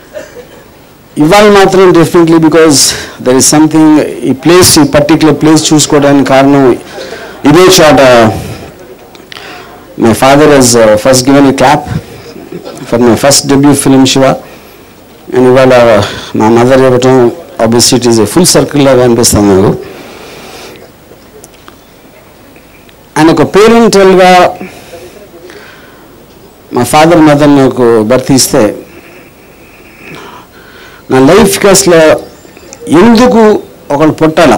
ఇవాళ మాత్రం definitely because there is something ఈ ప్లేస్ ఈ పర్టికులర్ ప్లేస్ చూసుకోవడానికి కారణం ఇదే చోట my father he's first given ఈ clap for my first debut film Shiva and ఇవాళ మా మదర్ ఇవ్వటం obviously it is a full circle లాగా అనిపిస్తుంది నాకు ఆయన ఒక పేరెంటల్గా మా ఫాదర్ మదర్ నాకు బర్త్ ఇస్తే నా లైఫ్కి అసలు ఎందుకు ఒకళ్ళు పుట్టాల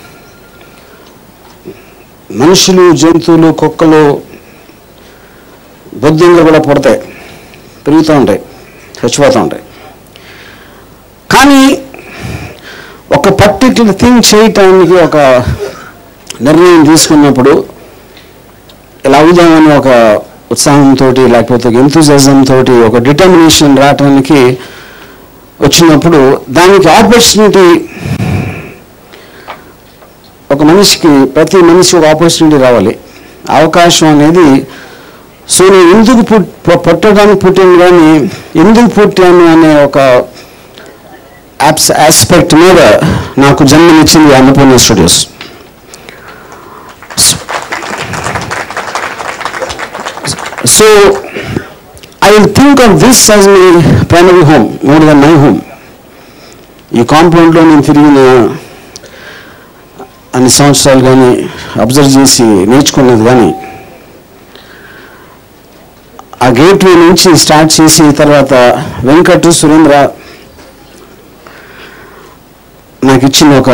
మనుషులు జంతువులు కుక్కలు బొద్దింలు కూడా పుడతాయి పెరుగుతూ ఉంటాయి చచ్చిపోతూ ఉంటాయి కానీ ఒక పర్టికులర్ థింగ్ చేయటానికి ఒక నిర్ణయం తీసుకున్నప్పుడు ఇలా అవుదామని ఒక ఉత్సాహంతో లేకపోతే ఒక ఎంతూజం తోటి ఒక డిటర్మినేషన్ రావటానికి వచ్చినప్పుడు దానికి ఆపర్చునిటీ ఒక మనిషికి ప్రతి మనిషి ఒక ఆపర్చునిటీ రావాలి అవకాశం అనేది సో నేను ఎందుకు పుట్ పు- పుట్టడానికి పుట్టాను కానీ ఎందుకు పుట్టాను అనే ఒక యాప్స్ ఆస్పెక్ట్ మీద నాకు జన్మనిచ్చింది Annapurna Studios so I will think of this as my primary home more than my home ఈ కాంపౌండ్లో నేను తిరిగిన అన్ని సంవత్సరాలు కానీ అబ్జర్వ్ చేసి నేర్చుకున్నది కానీ ఆ గేట్ వే నుంచి స్టార్ట్ చేసి తర్వాత వెంకట్ సురేంద్ర నాకు ఇచ్చిన ఒక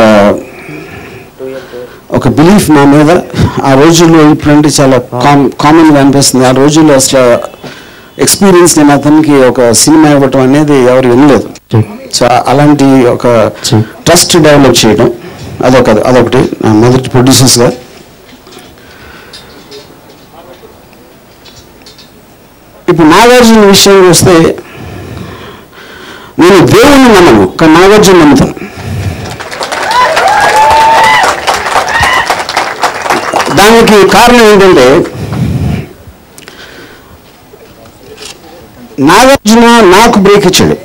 ఒక బిలీఫ్ నా మీద ఆ రోజుల్లో ఇప్పుడంటే చాలా కామ్ కామన్గా అనిపిస్తుంది ఆ రోజుల్లో అసలు ఎక్స్పీరియన్స్ నేను అతనికి ఒక సినిమా ఇవ్వటం అనేది ఎవరు వినలేదు సో అలాంటి ఒక ట్రస్ట్ డెవలప్ చేయడం అదొక అదొకటి నా మొదటి ప్రొడ్యూసర్స్గా ఇప్పుడు నాగార్జున విషయానికి వస్తే నేను దేవుణ్ణి నమ్మను కానీ నాగార్జున నమ్ముతాను దానికి కారణం ఏంటంటే నాగార్జున నాకు బ్రేక్ ఇచ్చాడు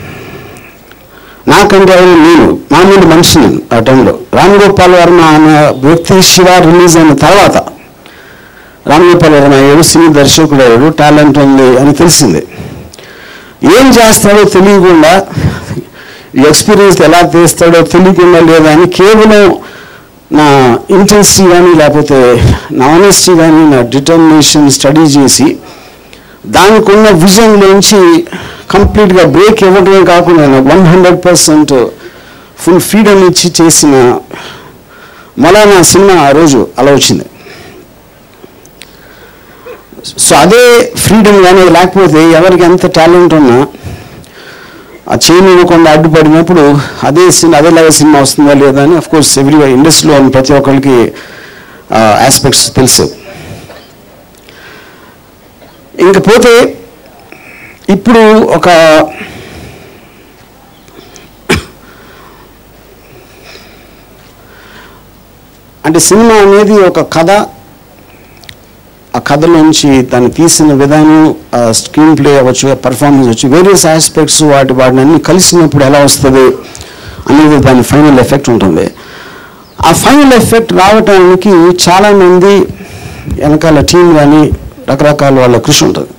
నాకంటే ఆయన నేను మామూలు మనిషి నేను ఆ టైంలో రామ్ గోపాల్ వర్మ అనే వ్యక్తి శివ రిలీజ్ అయిన తర్వాత రామ్ గోపాల్ వర్మ అయ్యాడు సినీ దర్శకుడు అయ్యాడు టాలెంట్ ఉంది అని తెలిసింది ఏం చేస్తాడో తెలియకుండా ఈ ఎక్స్పీరియన్స్ ఎలా తీస్తాడో తెలియకుండా లేదా అని కేవలం నా ఇంటెన్సిటీ కానీ లేకపోతే నా ఆనెస్టీ కానీ నా డిటర్మినేషన్ స్టడీ చేసి దానికి ఉన్న విజన్లోంచి కంప్లీట్గా బ్రేక్ ఇవ్వడమే కాకుండా one hundred percent full freedom ఇచ్చి చేసిన మలానా సినిమా ఆ రోజు అలా వచ్చింది సో అదే ఫ్రీడమ్ కానీ లేకపోతే ఎవరికి ఎంత టాలెంట్ ఉన్నా ఆ చేయనివ్వకుండా అడ్డుపడినప్పుడు అదే సినిమా అదేలాగా సినిమా వస్తుందా లేదా అని అఫ్ కోర్స్ ఎవ్రీ ఇండస్ట్రీలో ఉన్న ప్రతి ఒక్కరికి ఆస్పెక్ట్స్ తెలుసు ఇంకపోతే ఇప్పుడు ఒక అంటే సినిమా అనేది ఒక కథ ఆ కథలోంచి దాన్ని తీసిన విధానం ఆ స్క్రీన్ ప్లే అవ్వచ్చు పర్ఫార్మెన్స్ అవ్వచ్చు వేరియస్ ఆస్పెక్ట్స్ వాటి వాటిని అన్ని కలిసినప్పుడు ఎలా వస్తుంది అనేది దాని ఫైనల్ ఎఫెక్ట్ ఉంటుంది ఆ ఫైనల్ ఎఫెక్ట్ రావడానికి చాలామంది వెనకాల టీం కానీ రకరకాల వాళ్ళ కృషి ఉంటుంది